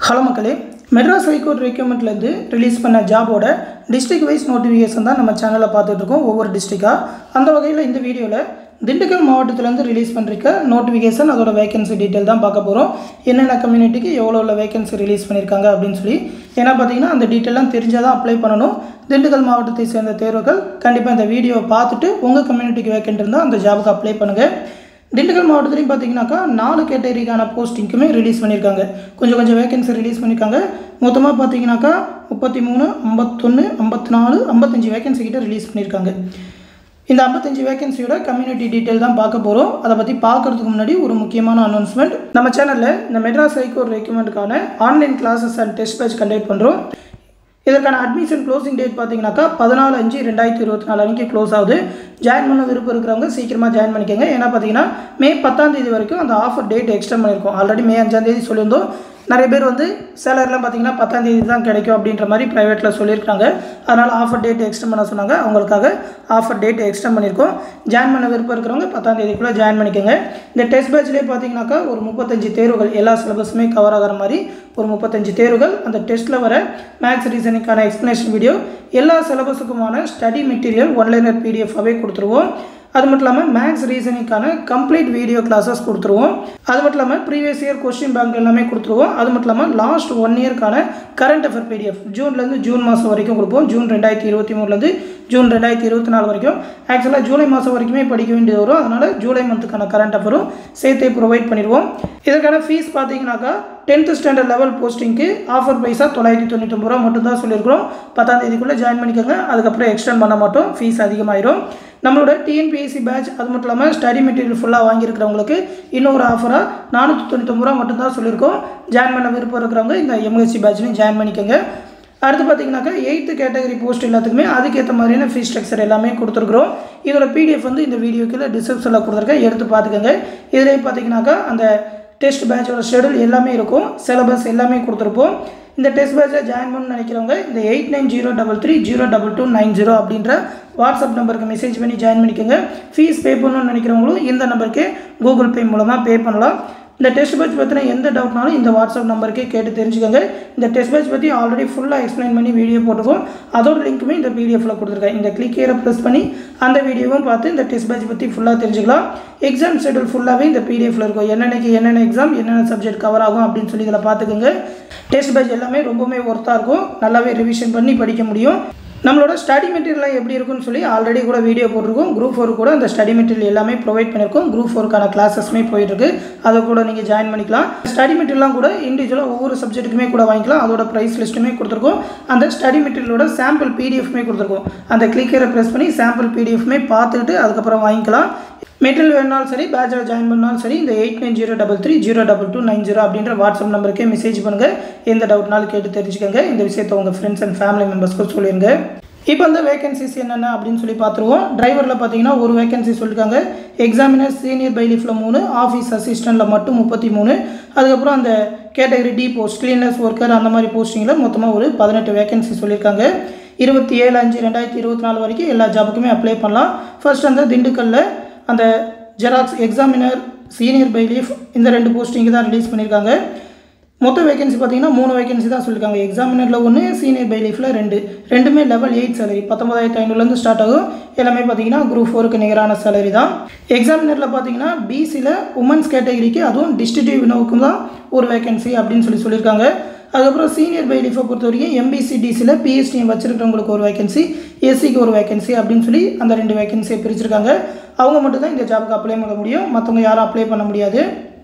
hello மக்களே Madras high court ரெக்யூமெண்ட்லேருந்து release பண்ண ஜாபோட district wise notification தான் நம்ம சேனலில் பார்த்துட்ருக்கோம் ஒவ்வொரு டிஸ்ட்ரிக்டாக அந்த வகையில் இந்த வீடியோவில் திண்டுக்கல் மாவட்டத்திலேருந்து ரிலீஸ் பண்ணிருக்க நோட்டிஃபிகேஷன் அதோட வேகன்சி டீட்டெயில் தான் பார்க்க போகிறோம் என்னென்ன கம்யூனிட்டிக்கு எவ்வளோ உள்ள வேகன்சி ரிலீஸ் பண்ணியிருக்காங்க அப்படின்னு சொல்லி ஏன்னா பார்த்தீங்கன்னா அந்த டீட்டெயிலாம் தெரிஞ்சால் தான் அப்ளை பண்ணணும் திண்டுக்கல் மாவட்டத்தை சேர்ந்த தேர்வுகள் கண்டிப்பாக இந்த வீடியோவை பார்த்துட்டு உங்கள் கம்யூனிட்டிக்கு வேக்கன்ட் இருந்தால் அந்த ஜாபுக்கு அப்ளை பண்ணுங்கள் திண்டுக்கல் மாவட்டத்துலையும் பார்த்தீங்கன்னாக்கா நாலு கேட்டகரிக்கான போஸ்டிங்க்குமே ரிலீஸ் பண்ணியிருக்காங்க கொஞ்சம் கொஞ்சம் வேகன்சி ரிலீஸ் பண்ணியிருக்காங்க மொத்தமாக பார்த்தீங்கன்னாக்கா முப்பத்தி மூணு ஐம்பத்தொன்று ஐம்பத்தி நாலு ஐம்பத்தஞ்சு வேகன்சி கிட்ட ரிலீஸ் பண்ணியிருக்காங்க இந்த ஐம்பத்தஞ்சு வேகன்சியோட கம்யூனிட்டி டீட்டெயில் தான் பார்க்க போகிறோம் அதை பற்றி பார்க்கறதுக்கு முன்னாடி ஒரு முக்கியமான அனௌன்ஸ்மெண்ட் நம்ம சேனலில் இந்த மெட்ராஸ் ஹைகோர்ட் ரெக்யூமெண்ட்டுக்கான online classes and test batch conduct பண்ணுறோம் இதற்கான அட்மிஷன் க்ளோசிங் டேட் பார்த்தீங்கன்னாக்கா பதினாலு அஞ்சு ரெண்டாயிரத்தி இருபத்தி நாலு அன்றைக்கி க்ளோஸ் ஆகுது ஜாயின் பண்ண விருப்பம் இருக்கிறவங்க சீக்கிரமாக ஜாயின் பண்ணிக்கோங்க ஏன்னா பார்த்தீங்கன்னா மே பத்தாம் தேதி வரைக்கும் அந்த ஆஃபர் டேட் எக்ஸ்டெண்ட் பண்ணியிருக்கோம் ஆல்ரெடி மே அஞ்சாம் தேதி சொல்லியிருந்தோம் நிறைய பேர் வந்து சேலரிலாம் பார்த்தீங்கன்னா பத்தாம் தேதி தான் கிடைக்கும் அப்படின்ற மாதிரி ப்ரைவேட்டில் சொல்லியிருக்காங்க அதனால் ஆஃபர் டேட் எக்ஸ்டெண்ட் பண்ண சொன்னாங்க அவங்களுக்காக ஆஃபர் டேட் எக்ஸ்டெண்ட் பண்ணியிருக்கோம் ஜாயின் பண்ண விருப்பம் இருக்கிறவங்க பத்தாம் தேதிக்குள்ளே ஜாயின் பண்ணிக்கோங்க இந்த டெஸ்ட் பேட்ச்லேயே பார்த்தீங்கன்னாக்கா ஒரு முப்பத்தஞ்சு தேர்வுகள் எல்லா சிலபஸுமே கவர் ஆகிற மாதிரி ஒரு முப்பத்தஞ்சு தேர்வுகள் அந்த டெஸ்ட்டில் வர மேக்ஸ் ரீசனிங்கான எக்ஸ்ப்ளனேஷன் வீடியோ எல்லா சிலபஸுக்குமான ஸ்டடி மெட்டீரியல் ஒன்லைனர் பிடிஎஃபாகவே கொடுத்துருவோம் அது மட்டும் இல்லாமல் மேக்ஸ் ரீசனிங்கான கம்ப்ளீட் வீடியோ கிளாஸஸ் கொடுத்துருவோம் அது மட்டும் இல்லாமல் ப்ரீவியஸ் இயர் கொஸ்டின் பேங்க் எல்லாமே கொடுத்துருவோம் அது மட்டும் இல்லாமல் லாஸ்ட் ஒன் இயர்க்கான கரண்ட் அஃபேர் பிடிஎஃப் ஜூன்லேருந்து ஜூன் மாதம் வரைக்கும் கொடுப்போம் ஜூன் ரெண்டாயிரத்தி இருபத்தி மூணுலேருந்து ஜூன் ரெண்டாயிரத்தி இருபத்தி நாலு வரைக்கும் ஆக்சுவலாக ஜூலை மாதம் வரைக்குமே படிக்க வேண்டியது வரும் அதனால் ஜூலை மந்த்துக்கான கரண்ட் அஃபரும் சேர்த்தே ப்ரொவைட் பண்ணிடுவோம் இதற்கான ஃபீஸ் பார்த்தீங்கன்னாக்கா டென்த்து ஸ்டாண்டர்ட் லெவல் போஸ்டிங்க்கு ஆஃபர் ப்ரைஸாக தொள்ளாயிரத்தி தொண்ணூற்றொம்பது ரூபா மட்டும் தான் சொல்லியிருக்கிறோம் பத்தாம் தேதிக்குள்ளே ஜாயின் பண்ணிக்கோங்க அதுக்கப்புறம் எக்ஸ்டெண்ட் பண்ண மாட்டோம் ஃபீஸ் அதிகமாயிரும் நம்மளோட டிஎன்பிஎஸ்சி பேட்ச் அது மட்டும் இல்லாமல் ஸ்டடி மெட்டீரியல் ஃபுல்லாக வாங்கியிருக்கிறவங்களுக்கு இன்னொரு ஆஃபராக நானூற்றி தொண்ணூற்றொம்பது ரூபா மட்டும் தான் சொல்லியிருக்கோம் ஜாயின் பண்ண விருப்பம் இருக்கிறவங்க இந்த எம்எஸ்சி பேட்ச்லையும் ஜாயின் பண்ணிக்கோங்க அடுத்து பார்த்தீங்கன்னாக்கா எயித்து கேட்டகரி போஸ்ட் எல்லாத்துக்குமே அதுக்கேற்ற மாதிரியான ஃபீஸ் ஸ்ட்ரக்சர் எல்லாமே கொடுத்துருக்குறோம் இதோட பிடிஎஃப் வந்து இந்த வீடியோக்கு டிஸ்கிரிப்ஷனில் கொடுத்துருக்கேன் எடுத்து பார்த்துக்கோங்க இதிலே பார்த்தீங்கன்னாக்கா அந்த டெஸ்ட் பேட்சோட ஷெடியூல் எல்லாமே இருக்கும் சிலபஸ் எல்லாமே கொடுத்துருப்போம் இந்த டெஸ்ட் பேட்சில் ஜாயின் பண்ணணும்னு நினைக்கிறவங்க இந்த eight nine zero double three zero double two nine zero அப்படின்ற வாட்ஸ்அப் நம்பருக்கு மெசேஜ் பண்ணி ஜாயின் பண்ணிக்கோங்க ஃபீஸ் பே பண்ணணும்னு நினைக்கிறவங்களும் இந்த நம்பருக்கு கூகுள் பே மூலமாக பே பண்ணலாம் இந்த டெஸ்ட் பேட்ச் பற்றின எந்த டவுட்னாலும் இந்த வாட்ஸ்அப் நம்பருக்கே கேட்டு தெரிஞ்சுக்கோங்க இந்த டெஸ்ட் பேட்ச் பற்றி ஆல்ரெடி ஃபுல்லாக எக்ஸ்பிளைன் பண்ணி வீடியோ போட்டுருக்கோம் அதோட லிங்க்குமே இந்த பிடிஎஃபில் கொடுத்துருக்கேன் இந்த கிளிக் ஏற ப்ரெஸ் பண்ணி அந்த வீடியோவும் பார்த்து இந்த டெஸ்ட் பேட்ச் பற்றி ஃபுல்லாக தெரிஞ்சுக்கலாம் எக்ஸாம் ஷெடியூல் ஃபுல்லாகவே இந்த பிடிஎஃபில் இருக்கும் என்னென்னக்கு என்னென்ன எக்ஸாம் என்னென்ன சப்ஜெக்ட் கவர் ஆகும் அப்படின்னு சொல்லி இதில் பார்த்துக்கோங்க டெஸ்ட் பேட்ச் எல்லாமே ரொம்பவுமே ஒர்த்தாக இருக்கும் நல்லாவே ரிவிஷன் பண்ணி படிக்க முடியும் நம்மளோட ஸ்டடி மெட்டீரியல் எப்படி இருக்குன்னு சொல்லி ஆல்ரெடி கூட வீடியோ போட்டிருக்கோம் குரூப் ஃபோர் கூட அந்த ஸ்டடி மெட்டீரியல் எல்லாமே ப்ரொவைட் பண்ணியிருக்கோம் குரூப் ஃபோருக்கான கிளாஸஸ்மே போயிட்டுருக்கு அதை கூட நீங்கள் ஜாயின் பண்ணிக்கலாம் ஸ்டடி மெட்டீரியல்லாம் கூட இண்டிவிஜுவலாக ஒவ்வொரு சப்ஜெக்ட்டுக்குமே கூட வாங்கிக்கலாம் அதோட ப்ரைஸ் லிஸ்ட்டுமே கொடுத்துருக்கோம் அந்த ஸ்டடி மெட்டீரியலோட சாம்பிள் பிடிஎஃப்மே கொடுத்துருக்கோம் அந்த கிளிக்கரை ப்ரெஸ் பண்ணி சாம்பிள் பிடிஎஃப்மே பார்த்துட்டு அதுக்கப்புறம் வாங்கிக்கலாம் மெட்டீரியல் வேணாலும் சரி பேச்சில் ஜாயின் பண்ணாலும் சரி இந்த eight nine zero double three zero double two nine zero அப்படின்ற வாட்ஸ்அப் நம்பருக்கே மெசேஜ் பண்ணுங்கள் எந்த டவுட்னாலும் கேட்டு தெரிஞ்சுக்கோங்க இந்த விஷயத்தை உங்கள் ஃப்ரெண்ட்ஸ் அண்ட் ஃபேமிலி மெம்பர்ஸ்க்கு சொல்லிடுங்க இப்போ வந்து வேகன்சிஸ் என்னென்ன அப்படின்னு சொல்லி பார்த்துருவோம் டிரைவரில் பார்த்தீங்கன்னா ஒரு வேகன்சி சொல்லியிருக்காங்க எக்ஸாமினர் சீனியர் பைலிஃபில் மூணு ஆஃபீஸ் அசிஸ்டண்ட்டில் மட்டும் முப்பத்தி மூணு அதுக்கப்புறம் அந்த category D post cleaners worker அந்த மாதிரி போஸ்டிங்கில் மொத்தமாக ஒரு பதினெட்டு வேகன்சி சொல்லியிருக்காங்க இருபத்தி ஏழு அஞ்சு ரெண்டாயிரத்தி இருபத்தி நாலு வரைக்கும் எல்லா ஜாபுக்குமே அப்ளை பண்ணலாம் ஃபர்ஸ்ட் அந்த திண்டுக்கல்லில் அந்த ஜெராக்ஸ் எக்ஸாமினர் சீனியர் பைலீஃப் இந்த ரெண்டு போஸ்டிங்கு தான் ரிலீஸ் பண்ணியிருக்காங்க மொத்த வேகன்சி பார்த்தீங்கன்னா மூணு வேகன்சி தான் சொல்லியிருக்காங்க எக்ஸாமினரில் ஒன்று சீனியர் பைலீஃபில் ரெண்டு ரெண்டுமே லெவல் எயிட் சேலரி பத்தொம்பதாயிரத்து ஐநூறுலேருந்து ஸ்டார்ட் ஆகும் எல்லாமே பார்த்தீங்கன்னா குரூப் ஃபோருக்கு நிகரான சேலரி தான் எக்ஸாமினரில் பார்த்தீங்கன்னா பிசியில் உமன்ஸ் கேட்டகரிக்கு அதுவும் டிஸ்ட்ரிக்டிவ் வினோவுக்கும் தான் ஒரு வேகன்சி அப்படின்னு சொல்லி சொல்லியிருக்காங்க அதுக்கப்புறம் சீனியர் பைலிஃபை பொறுத்த வரைக்கும் எம்பிசி டிசியில் பிஹெச்டி வச்சிருக்கிறவங்களுக்கு ஒரு வேகன்சி எஸ்சிக்கு ஒரு வேகன்சி அப்படின்னு சொல்லி அந்த ரெண்டு வேகன்சியை பிரிச்சிருக்காங்க அவங்க மட்டும் தான் இந்த ஜாபுக்கு அப்ளை பண்ண முடியும் மற்றவங்க யாரும் அப்ளை பண்ண முடியாது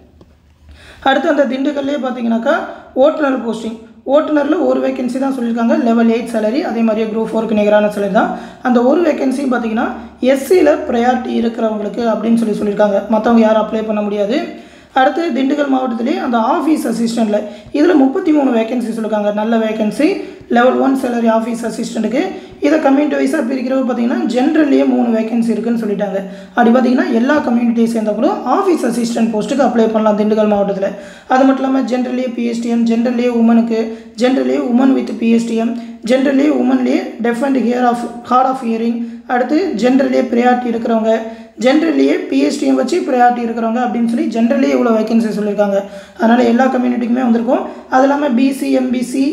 அடுத்து அந்த திண்டுக்கல்லே பார்த்தீங்கன்னாக்கா ஓட்டுநர் போஸ்டிங் ஓட்டுநரில் ஒரு வேகன்சி தான் சொல்லியிருக்காங்க லெவல் எயிட் சேலரி அதே மாதிரியே குரூப் ஃபோருக்கு நிகரான சேலரி தான் அந்த ஒரு வேகன்சியும் பார்த்தீங்கன்னா எஸ்சியில் ப்ரையாரிட்டி இருக்கிறவங்களுக்கு அப்படின்னு சொல்லி சொல்லியிருக்காங்க மற்றவங்க யாரும் அப்ளை பண்ண முடியாது அடுத்து திண்டுக்கல் மாவட்டத்திலே அந்த ஆஃபீஸ் அசிஸ்டண்ட்டில் இதில் முப்பத்தி மூணு வேகன்சி சொல்லியிருக்காங்க நல்ல vacancy level one salary office அசிஸ்டண்ட்டுக்கு இதை கம்யூனிட்டி வைஸாக பிரிக்கிறவங்க பார்த்தீங்கன்னா ஜென்ரல்லையே மூணு வேகன்சி இருக்குன்னு சொல்லிட்டாங்க அப்படி பார்த்தீங்கன்னா எல்லா கம்யூனிட்டியை சேர்ந்தவங்களும் ஆஃபீஸ் அசிஸ்டன்ட் போஸ்ட்டுக்கு அப்ளை பண்ணலாம் திண்டுக்கல் மாவட்டத்தில் அது மட்டும் இல்லாமல் ஜென்ரல்லே பிஎஸ்டிஎம் ஜென்ரல்லே உமனுக்கு ஜென்ரல்லே உமன் வித் பிஎஸ்டிஎம் ஜென்ரல்லே உமன்லேயே deaf and hear of hard of hearing அடுத்து ஜென்ரல்லே ப்ரியாரிட்டி இருக்கிறவங்க ஜென்ரலியே பிஹெச்டியும் வச்சு ப்ரையாரிட்டி இருக்கிறவங்க அப்படின்னு சொல்லி ஜென்ரலியே இவ்வளோ வேகன்சி சொல்லியிருக்காங்க அதனால் எல்லா கம்யூனிட்டிக்குமே வந்திருக்கும் அது இல்லாமல் பிசி எம்பிசி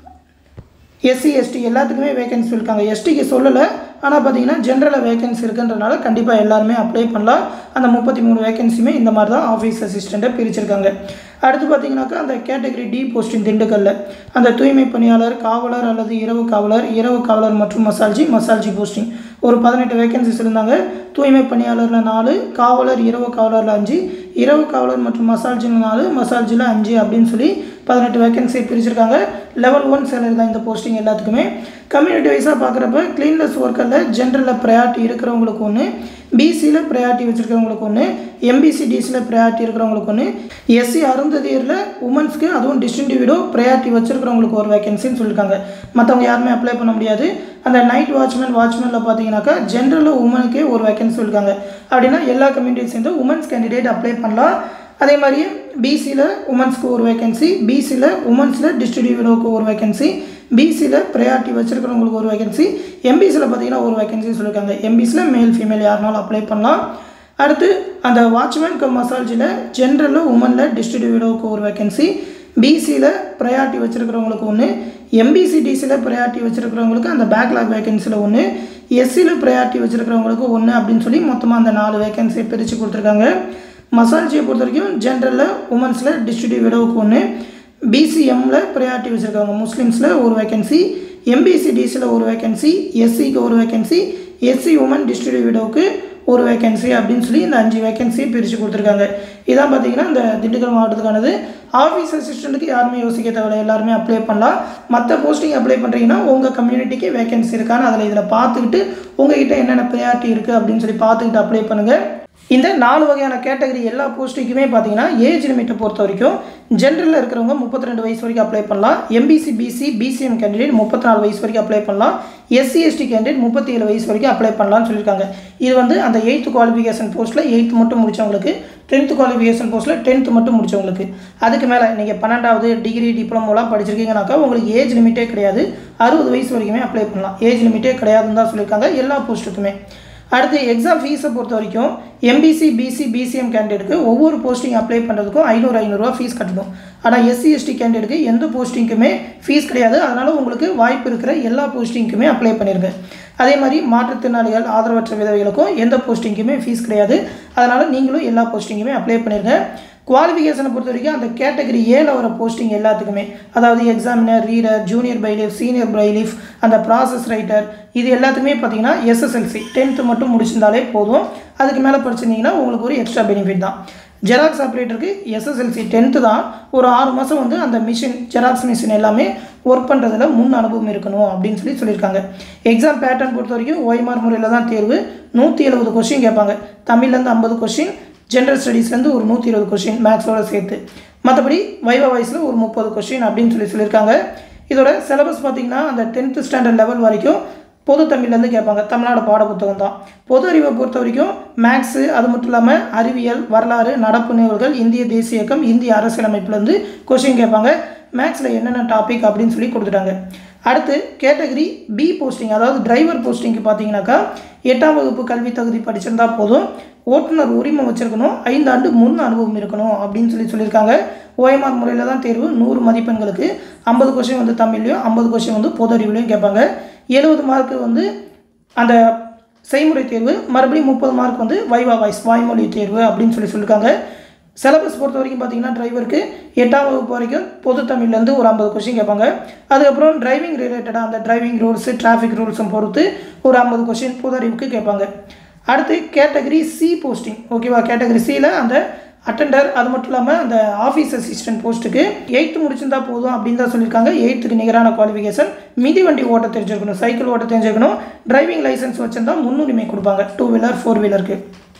எஸ்சி எஸ்டி எல்லாத்துக்குமே வேகன்சி இருக்காங்க எஸ்டிக்கு சொல்லலை ஆனால் பார்த்தீங்கன்னா ஜென்ரலாக வேகன்சி இருக்குன்றனால கண்டிப்பாக எல்லாருமே அப்ளை பண்ணலாம் அந்த முப்பத்தி மூணு வேகன்சியுமே இந்த மாதிரி தான் ஆஃபீஸ் அசிஸ்டண்ட்டை பிரிச்சிருக்காங்க அடுத்து பார்த்தீங்கன்னாக்கா அந்த கேட்டகரி டி போஸ்டிங் திண்டுக்கல்ல அந்த தூய்மை பணியாளர் காவலர் அல்லது இரவு காவலர் இரவு காவலர் மற்றும் மசால்ஜி மசால்ஜி போஸ்டிங் ஒரு பதினெட்டு வேகன்சிஸ் இருந்தாங்க தூய்மை பணியாளரில் நாலு காவலர் இரவு காவலரில் அஞ்சு இரவு காவலர் மற்றும் மசால்ஜியில் நாலு மசால்ஜியில் அஞ்சு அப்படின்னு சொல்லி பதினெட்டு வேகன்சி பிரிச்சிருக்காங்க லெவல் ஒன் சேலரி தான் இந்த போஸ்டிங் எல்லாத்துக்குமே கம்யூனிட்டி வைஸாக பார்க்குறப்ப க்ளீன்லெஸ் ஒர்க்கரில் ஜென்ரலில் ப்ரையாரிட்டி இருக்கிறவங்களுக்கு ஒன்று பிசியில் ப்ரையாரிட்டி வச்சுருக்கிறவங்களுக்கு ஒன்று எம்பிசி டிசியில் ப்ரையாரிட்டி இருக்கிறவங்களுக்கு ஒன்று எஸ்சி அருந்ததியரில் உமன்ஸ்க்கு அதுவும் டிஸ்டிங்டிவிடோ ப்ரையாரிட்டி வச்சுருக்கிறவங்களுக்கு ஒரு வேகன்சின்னு சொல்லியிருக்காங்க மற்றவங்க யாருமே அப்ளை பண்ண முடியாது அந்த நைட் வாட்ச்மேன் வாட்ச்மேனில் பார்த்தீங்கன்னாக்கா ஜென்ரலில் உமனுக்கே ஒரு வேகன்சி சொல்லியிருக்காங்க அப்படின்னா எல்லா கம்யூனிட்டியும் சேர்ந்து உமன்ஸ் கேண்டிடேட் அப்ளை பண்ணலாம் அதே மாதிரியே பிசியில் உமன்ஸ்க்கு ஒரு வேகன்சி பிசியில் உமன்ஸில் டிஸ்ட்ரிபியூட்டோவுக்கு ஒரு வேகன்சி பிசியில் ப்ரையாரிட்டி வச்சுருக்கிறவங்களுக்கு ஒரு வேகன்சி எம்பிசியில் பார்த்தீங்கன்னா ஒரு வேகன்சி சொல்லியிருக்காங்க எம்பிசியில் மேல் ஃபீமேல் யாருனாலும் அப்ளை பண்ணலாம் அடுத்து அந்த வாட்ச்மேன் கம் மசால்ஜியில் ஜென்ரலில் உமனில் டிஸ்ட்ரிபியூட்டோவுக்கு ஒரு வேகன்சி பிசியில் ப்ரையாரிட்டி வச்சுருக்கிறவங்களுக்கு ஒன்று எம்பிசி டிசியில் ப்ரையாரிட்டி வச்சுருக்கிறவங்களுக்கு அந்த பேக்லாக் வேகன்சியில் ஒன்று எஸ்சியில் ப்ரையாரிட்டி வச்சுருக்கிறவங்களுக்கு ஒன்று அப்படின்னு சொல்லி மொத்தமாக அந்த நாலு வேகன்சியை பிரித்து கொடுத்துருக்காங்க மசால்ஜியை பொறுத்த வரைக்கும் ஜென்ரலில் உமன்ஸில் டிஸ்ட்ரிபியூட் விடோவுக்கு ஒன்று பிசிஎம்மில் ப்ரையாரிட்டி வச்சுருக்காங்க முஸ்லீம்ஸில் ஒரு வேகன்சி எம்பிசி டிசியில் ஒரு வேகன்சி எஸ்சிக்கு ஒரு வேகன்சி எஸ்சி உமன் டிஸ்ட்ரிபியூட் விடோவுக்கு ஒரு வேகன்சி அப்படின்னு சொல்லி இந்த அஞ்சு வேகன்சியை பிரித்து கொடுத்துருக்காங்க இதான் பார்த்தீங்கன்னா இந்த திண்டுக்கல் மாவட்டத்துக்கானது ஆஃபீஸ் அசிஸ்டண்ட்டுக்கு யாருமே யோசிக்க தேவையில்ல எல்லாருமே அப்ளை பண்ணலாம் மற்ற போஸ்டிங் அப்ளை பண்ணுறீங்கன்னா உங்கள் கம்யூனிட்டிக்கு வேகன்சி இருக்கான்னு அதில் இதில் பார்த்துக்கிட்டு உங்ககிட்ட என்னென்ன ப்ரையாரிட்டி இருக்குது அப்படின்னு சொல்லி பார்த்துக்கிட்டு அப்ளை பண்ணுங்கள் இந்த நாலு வகையான கேட்டகரி எல்லா போஸ்ட்டுக்குமே பார்த்தீங்கன்னா ஏஜ் லிமிட்டை பொறுத்த வரைக்கும் ஜென்ரலில் இருக்கிறவங்க முப்பத்தி ரெண்டு வயசு வரைக்கும் அப்ளை பண்ணலாம் எம்பிசி பிசி பிசிஎம் கேண்டிடேட் முப்பத்தி நாலு வயசு வரைக்கும் அப்ளை பண்ணலாம் எஸ்சி எஸ்டி கேண்டிடேட் முப்பத்தி ஏழு வயசு வரைக்கும் அப்ளை பண்ணலாம்னு சொல்லியிருக்காங்க இது வந்து அந்த எயித்து குவாலிஃபிகேஷன் போஸ்ட்டில் எயித்து மட்டும் முடித்தவங்களுக்கு டென்த்து குவாலிஃபிகேஷன் போஸ்ட்டில் டென்த்து மட்டும் முடித்தவங்களுக்கு அதுக்கு மேலே நீங்கள் பன்னெண்டாவது டிகிரி டிப்ளமோலாம் படிச்சிருக்கீங்கனாக்கா உங்களுக்கு ஏஜ் லிமிட்டே கிடையாது அறுபது வயசு வரைக்குமே அப்ளை பண்ணலாம் ஏஜ் லிமிட்டே கிடையாதுன்னு தான் சொல்லியிருக்காங்க எல்லா போஸ்ட்டுக்குமே அடுத்து எக்ஸாம் ஃபீஸை பொறுத்த வரைக்கும் எம்பிசி பிசி பிசிஎம் கேண்டிடேட்டுக்கு ஒவ்வொரு போஸ்டிங் அப்ளை பண்ணுறதுக்கும் ஐநூறு ஐநூறுரூவா ஃபீஸ் கட்டணும் ஆனால் எஸ்சி எஸ்டி கேண்டிடேட்டுக்கு எந்த போஸ்டிங்க்குமே ஃபீஸ் கிடையாது அதனால் உங்களுக்கு வாய்ப்பு இருக்கிற எல்லா போஸ்டிங்க்குமே அப்ளை பண்ணிடுங்க அதே மாதிரி மாற்றுத்திறனாளிகள் ஆதரவற்ற விதவைகளுக்கும் எந்த போஸ்டிங்க்குமே ஃபீஸ் கிடையாது அதனால் நீங்களும் எல்லா போஸ்டிங்குமே அப்ளை பண்ணிடுங்க குவாலிஃபிகேஷனை பொறுத்த வரைக்கும் அந்த கேட்டகரி ஏல வர போஸ்டிங் எல்லாத்துக்குமே அதாவது examiner reader junior bailiff senior bailiff அந்த ப்ராசஸ் ரைட்டர் இது எல்லாத்துக்குமே பார்த்தீங்கன்னா எஸ்எஸ்எல்சி டென்த்து மட்டும் முடிச்சிருந்தாலே போதும் அதுக்கு மேலே படிச்சிருந்தீங்கன்னா உங்களுக்கு ஒரு எக்ஸ்ட்ரா பெனிஃபிட் தான் ஜெராக்ஸ் ஆப்ரேட்டருக்கு எஸ்எஸ்எல்சி டென்த்து தான் ஒரு ஆறு மாதம் வந்து அந்த மிஷின் ஜெராக்ஸ் மிஷின் எல்லாமே ஒர்க் பண்ணுறதுல முன் அனுபவம் இருக்கணும் அப்படின்னு சொல்லி சொல்லியிருக்காங்க எக்ஸாம் பேட்டர்ன் பொறுத்த வரைக்கும் ஒய்மார் முறையில் தான் தேர்வு நூற்றி எழுபது கொஷின் கேட்பாங்க தமிழ்லேருந்து ஐம்பது கொஷின் ஜென்ரல் ஸ்டடீஸ்லேருந்து ஒரு நூற்றி இருபது கொஷின் மேக்ஸோட சேர்த்து மற்றபடி வைவா வாய்ஸில் ஒரு முப்பது கொஷின் அப்படின்னு சொல்லி சொல்லியிருக்காங்க இதோட சிலபஸ் பார்த்திங்கன்னா அந்த டென்த்து ஸ்டாண்டர்ட் லெவல் வரைக்கும் பொது தமிழ்லேருந்து கேட்பாங்க தமிழ்நாடு பாட புத்தகம் தான் பொது அறிவை பொறுத்த வரைக்கும் மேக்ஸு அது மட்டும் இல்லாமல் அறிவியல் வரலாறு நடப்பு நிகழ்வுகள் இந்திய தேசிய இயக்கம் இந்திய அரசியலமைப்புலேருந்து கொஷின் கேட்பாங்க மேக்ஸில் என்னென்ன டாபிக் அப்படின்னு சொல்லி கொடுத்துட்டாங்க அடுத்து கேட்டகரி பி போஸ்டிங் அதாவது டிரைவர் போஸ்டிங்க்கு பார்த்தீங்கன்னாக்கா எட்டாம் வகுப்பு கல்வி தகுதி படிச்சிருந்தா போதும் ஓட்டுநர் உரிமை வச்சிருக்கணும் ஐந்து ஆண்டு முன் அனுபவம் இருக்கணும் அப்படின்னு சொல்லி சொல்லியிருக்காங்க ஓஎம்ஆர் முறையில் தான் தேர்வு நூறு மதிப்பெண்களுக்கு ஐம்பது கொஷின் வந்து தமிழ்லையும் ஐம்பது கொஷின் வந்து பொது அறிவுலையும் கேட்பாங்க எழுபது மார்க்கு வந்து அந்த செய்முறை தேர்வு மறுபடியும் முப்பது மார்க் வந்து வைவா வாய்ஸ் வாய்மொழி தேர்வு அப்படின்னு சொல்லி சொல்லியிருக்காங்க சிலபஸ் பொறுத்த வரைக்கும் பார்த்தீங்கன்னா டிரைவருக்கு எட்டாம் வகுப்பு வரைக்கும் பொது தமிழ்லேருந்து ஒரு ஐம்பது கொஷின் கேட்பாங்க அதுக்கப்புறம் டிரைவிங் ரிலேட்டடாக அந்த டிரைவிங் ரூல்ஸு டிராஃபிக் ரூல்ஸும் பொறுத்து ஒரு ஐம்பது கொஷின் பொது அறிவுக்கு கேட்பாங்க அடுத்து கேட்டகரி சி போஸ்டிங் ஓகேவா கேட்டகரி சியில் அந்த அட்டெண்டர் அது மட்டும் இல்லாமல் அந்த ஆஃபீஸ் அசிஸ்டன்ட் போஸ்ட்டுக்கு எயித்து முடிச்சிருந்தா போதும் அப்படின்னு தான் சொல்லியிருக்காங்க எயித்துக்கு நிகரான குவாலிஃபிகேஷன் மிதி வண்டி ஓட்ட தெரிஞ்சிருக்கணும் சைக்கிள் ஓட்ட தெரிஞ்சிருக்கணும் டிரைவிங் லைசன்ஸ் வச்சிருந்தா முன்னுரிமை கொடுப்பாங்க டூ வீலர் ஃபோர் வீலருக்கு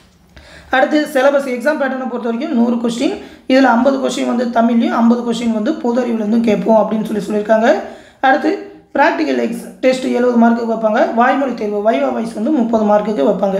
அடுத்து சிலபஸ் எக்ஸாம் பேட்டர்னை பொறுத்த வரைக்கும் நூறு கொஸ்டின் இதில் ஐம்பது கொஸ்டின் வந்து தமிழ்லையும் ஐம்பது கொஸ்டின் வந்து பொது அறிவுலேருந்தும் கேட்போம் அப்படின்னு சொல்லி சொல்லியிருக்காங்க அடுத்து ப்ராக்டிக்கல் எக்ஸ் டெஸ்ட் எழுபது மார்க்குக்கு வைப்பாங்க வாய்மொழி தேர்வு வைவா வாய்ஸ் வந்து முப்பது மார்க்குக்கு வைப்பாங்க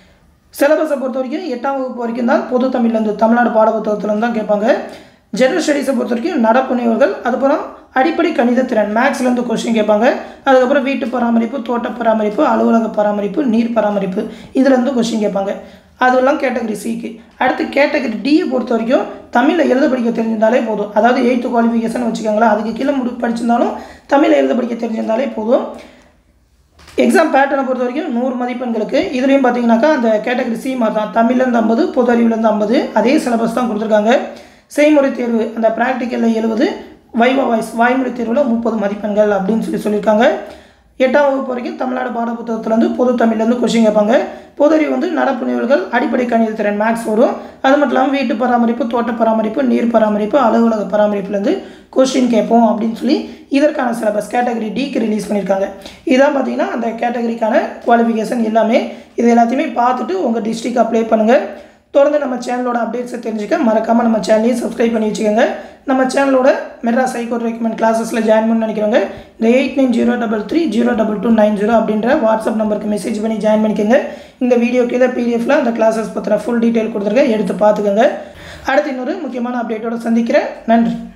சிலபஸை பொறுத்த வரைக்கும் எட்டாம் வகுப்பு வரைக்கும் தான் பொது தமிழ்லேருந்து தமிழ்நாடு பாடப்புத்தகத்துலேருந்து தான் கேட்பாங்க ஜெனரல் ஸ்டடீஸை பொறுத்த வரைக்கும் நடப்பு நிகழ்வுகள் அதுக்கப்புறம் அடிப்படை கணித திறன் மேக்ஸ்லேருந்து கொஸ்டின் கேட்பாங்க அதுக்கப்புறம் வீட்டு பராமரிப்பு தோட்ட பராமரிப்பு அலுவலக பராமரிப்பு நீர் பராமரிப்பு இதுலேருந்து கொஸ்டின் கேட்பாங்க அதெல்லாம் கேட்டகரி சிக்கு அடுத்து கேட்டகரி டியை பொறுத்த வரைக்கும் தமிழில் எழுத படிக்க தெரிஞ்சிருந்தாலே போதும் அதாவது எயித்து குவாலிஃபிகேஷன் வச்சுக்கோங்களேன் அதுக்கு கீழே முடி படிச்சிருந்தாலும் தமிழில் எழுத படிக்க தெரிஞ்சிருந்தாலே போதும் எக்ஸாம் பேட்டர்னை பொறுத்த வரைக்கும் நூறு மதிப்பெண்களுக்கு இதுலேயும் பார்த்தீங்கன்னாக்கா அந்த கேட்டகரி சி மாதிரி தான் தமிழ்லேருந்து ஐம்பது பொது அறிவுலேருந்து ஐம்பது அதே சிலபஸ் தான் கொடுத்துருக்காங்க செய்முறை தேர்வு அந்த ப்ராக்டிக்கலில் எழுபது வைவா வாய்ஸ் வாய்மொழி தேர்வில் முப்பது மதிப்பெண்கள் அப்படின்னு சொல்லி சொல்லியிருக்காங்க எட்டாம் வகுப்பு வரைக்கும் தமிழ்நாடு பாடப்புத்தகத்துலேருந்து பொது தமிழ்லேருந்து கொஷின் கேட்பாங்க பொதறிவு வந்து நடப்பு நிகழ்வுகள் அடிப்படை கணித திறன் மேக்ஸ் வரும் அது மட்டும் இல்லாமல் வீட்டு பராமரிப்பு தோட்ட பராமரிப்பு நீர் பராமரிப்பு அலுவலக பராமரிப்புலேருந்து கொஸ்டின் கேட்போம் அப்படின்னு சொல்லி இதற்கான சிலபஸ் கேட்டகரி டிக்கு ரிலீஸ் பண்ணியிருக்காங்க இதான் பார்த்தீங்கன்னா அந்த கேட்டகரிக்கான குவாலிஃபிகேஷன் எல்லாமே இது எல்லாத்தையுமே பார்த்துட்டு உங்கள் டிஸ்ட்ரிக் அப்ளை பண்ணுங்கள் தொடர்ந்து நம்ம சேனலோட அப்டேட்ஸை தெரிஞ்சுக்க மறக்காமல் நம்ம சேனலையும் சப்ஸ்கிரைப் பண்ணி வச்சுக்கோங்க நம்ம சேனலோட மெட்ராஸ் ஹைகோர்ட் ரெக்கமெண்ட் கிளாஸஸில் ஜாயின் பண்ண நினைக்கிறவங்க இந்த eight nine zero double three zero double two nine zero அப்படின்ற வாட்ஸ்அப் நம்பருக்கு மெசேஜ் பண்ணி ஜாயின் பண்ணிக்கோங்க இந்த வீடியோ கீழே பிடிஎஃப்ல அந்த கிளாஸஸ் பற்றின ஃபுல் டீட்டெயில் கொடுத்துருக்கேன் எடுத்து பார்த்துக்கோங்க அடுத்து இன்னொரு முக்கியமான அப்டேட்டோட சந்திக்கிறேன் நன்றி